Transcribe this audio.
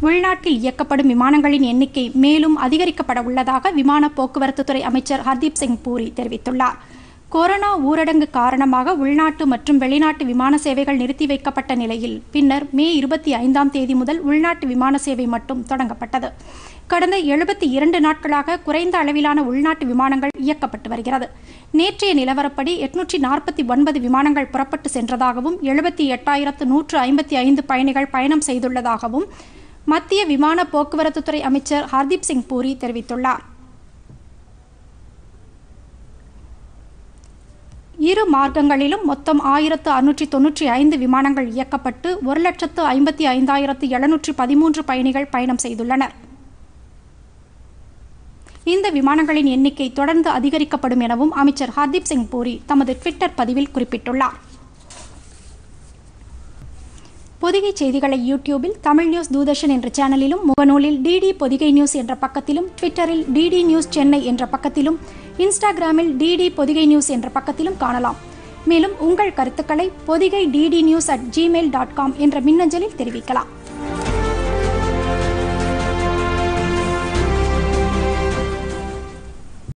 உள்நாட்டில் இயக்கப்படும் விமானங்களின் எண்ணிக்கை மேலும் அதிகரிக்கப்பட உள்ளதாக விமான போக்குவரத்துத்துறை அமைச்சர் ஹர்தீப் சிங் பூரி தெரிவித்துள்ளார் கொரோனா ஊரடங்கு காரணமாக உள்நாட்டு மற்றும் வெளிநாட்டு விமான சேவைகள் நிறுத்தி வைக்கப்பட்ட நிலையில் பின்னர் மே இருபத்தி ஐந்தாம் தேதி முதல் உள்நாட்டு விமான சேவை மட்டும் தொடங்கப்பட்டது கடந்த எழுபத்தி இரண்டு நாட்களாக குறைந்த அளவிலான உள்நாட்டு விமானங்கள் இயக்கப்பட்டு வருகிறது நேற்றைய நிலவரப்படி எட்நூற்றி நாற்பத்தி ஒன்பது விமானங்கள் புறப்பட்டு சென்றதாகவும் எழுபத்தி எட்டாயிரத்து நூற்று ஐம்பத்தி ஐந்து பயணிகள் பயணம் செய்துள்ளதாகவும் மத்திய விமான போக்குவரத்துத்துறை அமைச்சர் ஹர்தீப் சிங் பூரி தெரிவித்துள்ளார் இரு மார்க்கங்களிலும் மொத்தம் ஆயிரத்து அறுநூற்றி தொன்னூற்றி ஐந்து விமானங்கள் இயக்கப்பட்டு ஒரு லட்சத்து ஐம்பத்தி ஐந்தாயிரத்து எழுநூற்றி பதிமூன்று பயணிகள் பயணம் செய்துள்ளனர் இந்த விமானங்களின் எண்ணிக்கை தொடர்ந்து அதிகரிக்கப்படும் எனவும் அமைச்சர் ஹர்தீப் சிங் பூரி தமது ட்விட்டர் பதிவில் குறிப்பிட்டுள்ளார் பொதிகை செய்திகளை யூடியூபில் தமிழ் நியூஸ் தூதர்ஷன் என்ற சேனலிலும் முகநூலில் டிடி பொதிகை நியூஸ் என்ற பக்கத்திலும் ட்விட்டரில் டிடி நியூஸ் சென்னை என்ற பக்கத்திலும் இன்ஸ்டாகிராமில் டிடி பொதிகை நியூஸ் என்ற பக்கத்திலும் காணலாம் மேலும் உங்கள் கருத்துக்களை Podhigai DD news at Gmail dot com என்ற மின்னஞ்சலில் தெரிவிக்கலாம்